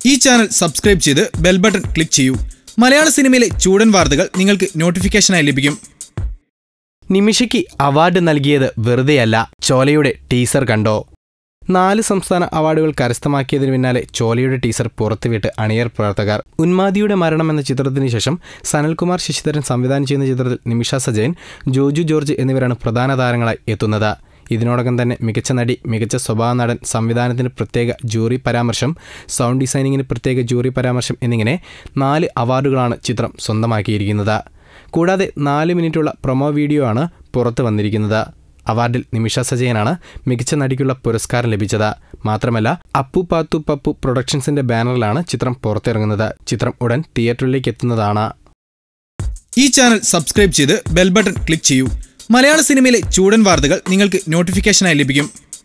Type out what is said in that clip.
ഈ channel subscribe ചെയ്ത് bell button click ചെയ്യൂ മലയാള സിനിമയിലെ ചൂടൻ വാർത്തകൾ നിങ്ങൾക്ക് നോട്ടിഫിക്കേഷനായി ലഭിക്കും നിമിഷയ്ക്ക് അവാർഡ് നൽകിയത് വെറുതെയല്ല ചോലയുടെ ടീസർ കണ്ടോ നാല് സംസ്ഥാന അവാർഡുകൾ കരസ്ഥമാക്കിയതിനു പിന്നാലെ ചോലയുടെ ടീസർ പുറത്തുവിട്ട് അണിയർ പ്രവർത്തകർ ഉന്മാദിയുടെ മരണം എന്ന ചിത്രത്തിന് ശേഷം സനൽകുമാർ ശശിധരൻ സംവിധാനം ചെയ്യുന്ന ചിത്രത്തിൽ നിമിഷ സജയൻ ജോജു ജോർജ് എന്നിവരാണ് പ്രധാന താരങ്ങളായി എത്തുന്നത് ഇതിനോടകം തന്നെ മികച്ച നടി മികച്ച സ്വഭാവ നടൻ സംവിധാനത്തിന് പ്രത്യേക ജൂറി പരാമർശം സൗണ്ട് ഡിസൈനിങ്ങിന് പ്രത്യേക ജൂറി പരാമർശം എന്നിങ്ങനെ നാല് അവാർഡുകളാണ് ചിത്രം സ്വന്തമാക്കിയിരിക്കുന്നത് കൂടാതെ നാല് മിനിറ്റുള്ള പ്രൊമോ വീഡിയോ ആണ് പുറത്തു വന്നിരിക്കുന്നത് അവാർഡിൽ നിമിഷ സജയനാണ് മികച്ച നടിക്കുള്ള പുരസ്കാരം ലഭിച്ചത് മാത്രമല്ല അപ്പു പാത്തു പപ്പു പ്രൊഡക്ഷൻസിന്റെ ബാനറിലാണ് ചിത്രം പുറത്തിറങ്ങുന്നത് ചിത്രം ഉടൻ തിയേറ്ററിലേക്ക് എത്തുന്നതാണ് ഈ ചാനൽ സബ്സ്ക്രൈബ് ചെയ്ത് ബെൽ ബട്ടൺ ക്ലിക്ക് ചെയ്യൂ മലയാള സിനിമയിലെ ചൂടൻ വാർത്തകൾ നിങ്ങൾക്ക് നോട്ടിഫിക്കേഷനായി ലഭിക്കും